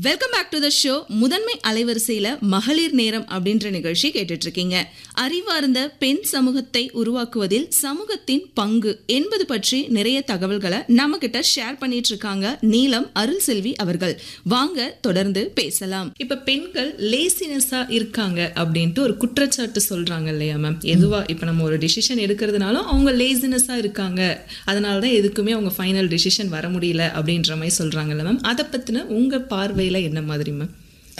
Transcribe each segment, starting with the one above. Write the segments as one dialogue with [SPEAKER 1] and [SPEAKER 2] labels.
[SPEAKER 1] welcome back to the show முதன்மை அலைவரிசையில மகளிர் நேரம் அப்படின்ற நிகழ்ச்சி கேட்டுட்டு இருக்கீங்க அறிவார்ந்த பெண் சமூகத்தை உருவாக்குவதில் சமூகத்தின் பங்கு என்பது பற்றி நிறைய தகவல்களை நம்ம கிட்ட ஷேர் பண்ணிட்டு இருக்காங்க நீலம் அருள் செல்வி அவர்கள் வாங்க தொடர்ந்து பேசலாம்
[SPEAKER 2] இப்ப பெண்கள் லேசினஸா இருக்காங்க அப்படின்ட்டு ஒரு குற்றச்சாட்டு சொல்றாங்க இல்லையா மேம் எதுவா இப்ப நம்ம ஒரு டிசிஷன் எடுக்கிறதுனாலும் அவங்க லேசினஸா இருக்காங்க அதனால தான் எதுக்குமே அவங்க ஃபைனல் டிசிஷன் வர முடியல அப்படின்ற மாதிரி சொல்றாங்கல்ல மேம் அதை பத்தின உங்க பார்வையில என்ன மாதிரி ma'am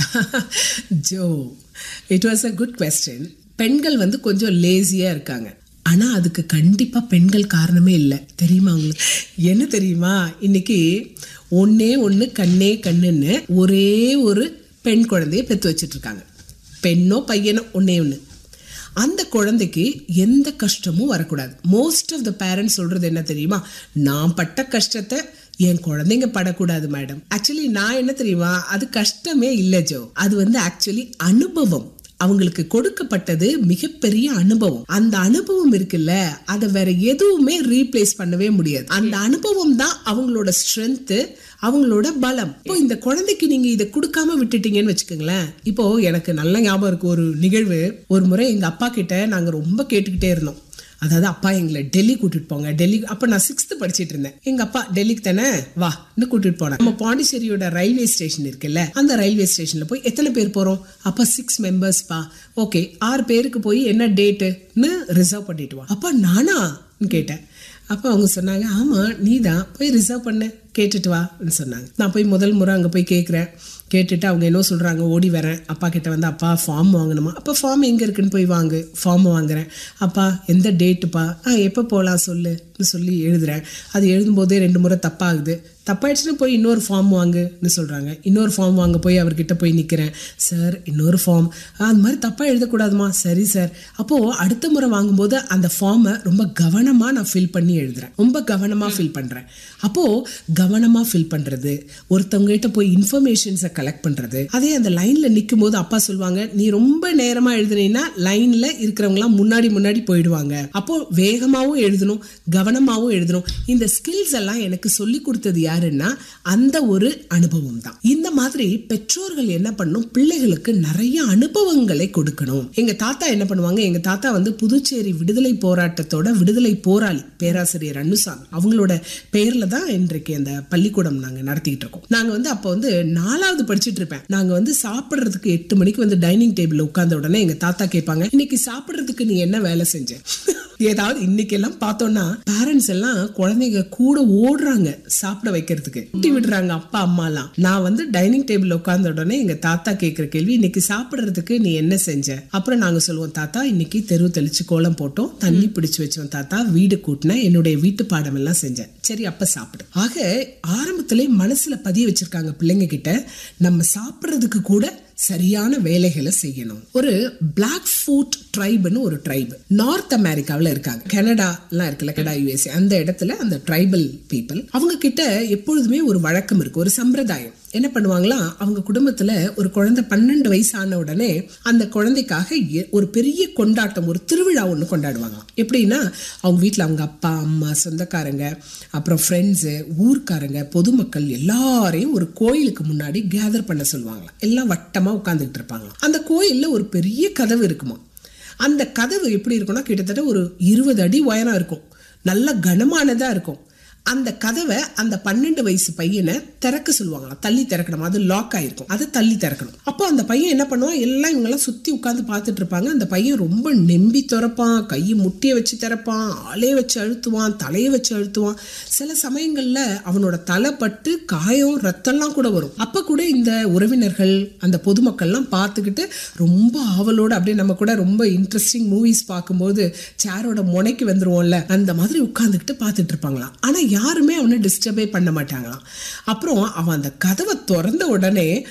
[SPEAKER 3] so it was a good question பெண்கள் வந்து கொஞ்சம் லேசியாக இருக்காங்க ஆனால் அதுக்கு கண்டிப்பாக பெண்கள் காரணமே இல்லை தெரியுமா உங்களுக்கு என்ன தெரியுமா இன்னைக்கு ஒன்னே ஒன்று கண்ணே கண்ணுன்னு ஒரே ஒரு பெண் குழந்தைய பெற்று வச்சிட்டு இருக்காங்க பெண்ணோ பையனோ ஒன்னே ஒன்று அந்த குழந்தைக்கு எந்த கஷ்டமும் வரக்கூடாது மோஸ்ட் ஆஃப் த பேரண்ட்ஸ் சொல்றது என்ன தெரியுமா நான் பட்ட கஷ்டத்தை என் குழந்தைங்க படக்கூடாது மேடம் ஆக்சுவலி நான் என்ன தெரியுமா அது கஷ்டமே இல்லை ஜோ அது வந்து ஆக்சுவலி அனுபவம் அவங்களுக்கு கொடுக்கப்பட்டது மிகப்பெரிய அனுபவம் அந்த அனுபவம் இருக்குல்ல அதை வேற எதுவுமே ரீப்ளேஸ் பண்ணவே முடியாது அந்த அனுபவம் தான் அவங்களோட ஸ்ட்ரென்த்து அவங்களோட பலம் இப்போ இந்த குழந்தைக்கு நீங்க இதை கொடுக்காம விட்டுட்டீங்கன்னு வச்சுக்கோங்களேன் இப்போ எனக்கு நல்ல ஞாபகம் இருக்கு ஒரு நிகழ்வு ஒரு முறை எங்க அப்பா கிட்ட நாங்க ரொம்ப கேட்டுக்கிட்டே இருந்தோம் அதாவது அப்பா எங்களை டெல்லி கூட்டிட்டு போங்க டெல்லி அப்ப நான் சிக்ஸ்த் படிச்சிட்டு இருந்தேன் எங்க அப்பா டெல்லிக்கு தானே வா இன்னும் கூட்டிட்டு போனேன் நம்ம பாண்டிச்சேரியோட ரயில்வே ஸ்டேஷன் இருக்குல்ல அந்த ரயில்வே ஸ்டேஷன்ல போய் எத்தனை பேர் போறோம் அப்ப சிக்ஸ் மெம்பர்ஸ் பா ஓகே ஆறு பேருக்கு போய் என்ன டேட்டுன்னு ரிசர்வ் பண்ணிட்டு வா அப்ப நானா கேட்டேன் அப்போ அவங்க சொன்னாங்க ஆமாம் நீ தான் போய் ரிசர்வ் பண்ணு கேட்டுட்டு வான்னு சொன்னாங்க நான் போய் முதல் முறை அங்கே போய் கேட்குறேன் கேட்டுட்டு அவங்க என்ன சொல்கிறாங்க ஓடி வரேன் அப்பா கிட்ட வந்து அப்பா ஃபார்ம் வாங்கணுமா அப்போ ஃபார்ம் எங்கே இருக்குன்னு போய் வாங்கு ஃபார்ம் வாங்குறேன் அப்பா எந்த டேட்டுப்பா ஆ எப்போ போகலாம் சொல்லுன்னு சொல்லி எழுதுறேன் அது எழுதும்போதே ரெண்டு முறை தப்பாகுது தப்பாயிடுச்சுன்னா போய் இன்னொரு ஃபார்ம் வாங்குன்னு சொல்கிறாங்க இன்னொரு ஃபார்ம் வாங்க போய் அவர்கிட்ட போய் நிற்கிறேன் சார் இன்னொரு ஃபார்ம் அந்த மாதிரி தப்பாக எழுதக்கூடாதுமா சரி சார் அப்போது அடுத்த முறை வாங்கும்போது அந்த ஃபார்மை ரொம்ப கவனமாக நான் ஃபில் பண்ணி எழுதுறேன் ரொம்ப கவனமாக ஃபில் பண்ணுறேன் அப்போது கவனமாக ஃபில் பண்ணுறது ஒருத்தவங்ககிட்ட போய் இன்ஃபர்மேஷன்ஸை கலெக்ட் பண்ணுறது அதே அந்த லைனில் நிற்கும் போது அப்பா சொல்லுவாங்க நீ ரொம்ப நேரமாக எழுதுனீங்கன்னா லைனில் இருக்கிறவங்களாம் முன்னாடி முன்னாடி போயிடுவாங்க அப்போது வேகமாகவும் எழுதணும் கவனமாகவும் எழுதணும் இந்த ஸ்கில்ஸ் எல்லாம் எனக்கு சொல்லி கொடுத்தது யாருன்னா அந்த ஒரு அனுபவம் தான் இந்த மாதிரி பெற்றோர்கள் என்ன பண்ணும் பிள்ளைகளுக்கு நிறைய அனுபவங்களை கொடுக்கணும் எங்க தாத்தா என்ன பண்ணுவாங்க எங்க தாத்தா வந்து புதுச்சேரி விடுதலை போராட்டத்தோட விடுதலை போராளி பேராசிரியர் அன்னுசாமி அவங்களோட பெயர்ல தான் இன்றைக்கு அந்த பள்ளிக்கூடம் நாங்க நடத்திக்கிட்டு இருக்கோம் நாங்க வந்து அப்போ வந்து நாலாவது படிச்சிட்டு இருப்பேன் நாங்க வந்து சாப்பிடுறதுக்கு எட்டு மணிக்கு வந்து டைனிங் டேபிள் உட்கார்ந்த உடனே எங்க தாத்தா கேட்பாங்க இன்னைக்கு சாப்பிடுறதுக்கு நீ என்ன வேலை செஞ்ச ஏதாவது இன்னைக்கு எல்லாம் பார்த்தோம்னா பேரண்ட்ஸ் எல்லாம் குழந்தைங்க கூட ஓடுறாங்க சாப்பிட வைக்கிறதுக்கு ஊட்டி விடுறாங்க அப்பா அம்மா எல்லாம் நான் வந்து டைனிங் டேபிள் உட்கார்ந்த உடனே எங்க தாத்தா கேட்கிற கேள்வி இன்னைக்கு சாப்பிடுறதுக்கு நீ என்ன செஞ்ச அப்புறம் நாங்க சொல்லுவோம் தாத்தா இன்னைக்கு தெரு தெளிச்சு கோலம் போட்டோம் தண்ணி பிடிச்சு வச்சோம் தாத்தா வீடு கூட்டினேன் என்னுடைய வீட்டு பாடம் எல்லாம் செஞ்சேன் சரி அப்ப சாப்பிடு ஆக ஆரம்பத்திலே மனசுல பதிய வச்சிருக்காங்க பிள்ளைங்க கிட்ட நம்ம சாப்பிடுறதுக்கு கூட சரியான வேலைகளை செய்யணும் ஒரு பிளாக் ஃபுட் ட்ரைப்னு ஒரு ட்ரைப் நார்த் அமெரிக்காவில் இருக்காங்க கனடா எல்லாம் இருக்குல்ல கனடா யூஎஸ்ஏ அந்த இடத்துல அந்த ட்ரைபல் பீப்புள் அவங்க கிட்ட எப்பொழுதுமே ஒரு வழக்கம் இருக்கு ஒரு சம்பிரதாயம் என்ன பண்ணுவாங்களா அவங்க குடும்பத்துல ஒரு குழந்தை பன்னெண்டு வயசு ஆன உடனே அந்த குழந்தைக்காக எ- ஒரு பெரிய கொண்டாட்டம் ஒரு திருவிழா ஒன்று கொண்டாடுவாங்களாம் எப்படின்னா அவங்க வீட்டில் அவங்க அப்பா அம்மா சொந்தக்காரங்க அப்புறம் ஃப்ரெண்ட்ஸு ஊர்க்காரங்க பொதுமக்கள் எல்லாரையும் ஒரு கோயிலுக்கு முன்னாடி கேதர் பண்ண சொல்லுவாங்களாம் எல்லாம் வட்டமாக உட்காந்துக்கிட்டு இருப்பாங்களாம் அந்த கோயிலில் ஒரு பெரிய கதவு இருக்குமா அந்த கதவு எப்படி இருக்கும்னா கிட்டத்தட்ட ஒரு இருபது அடி உயரம் இருக்கும் நல்ல கனமானதாக இருக்கும் அந்த கதவை அந்த பன்னெண்டு வயசு பையனை திறக்க சொல்லுவாங்களாம் தள்ளி திறக்கணும் அது லாக் ஆயிருக்கும் அதை தள்ளி திறக்கணும் அப்போ அந்த பையன் என்ன பண்ணுவான் எல்லாம் இவங்கெல்லாம் சுற்றி உட்காந்து பார்த்துட்டு இருப்பாங்க அந்த பையன் ரொம்ப நெம்பி திறப்பான் கையை முட்டியை வச்சு திறப்பான் ஆளே வச்சு அழுத்துவான் தலையை வச்சு அழுத்துவான் சில சமயங்களில் அவனோட தலை பட்டு காயம் ரத்தம்லாம் கூட வரும் அப்போ கூட இந்த உறவினர்கள் அந்த பொதுமக்கள்லாம் பார்த்துக்கிட்டு ரொம்ப ஆவலோட அப்படியே நம்ம கூட ரொம்ப இன்ட்ரெஸ்டிங் மூவிஸ் பார்க்கும்போது சேரோட முனைக்கு வந்துருவோம்ல அந்த மாதிரி உட்காந்துக்கிட்டு பார்த்துட்டு இருப்பாங்களாம் ஆனால் யாருமே அவனை டிஸ்டர்பே பண்ண மாட்டாங்களாம் அப்புறம் அவன் அந்த கதவை திறந்த உடனே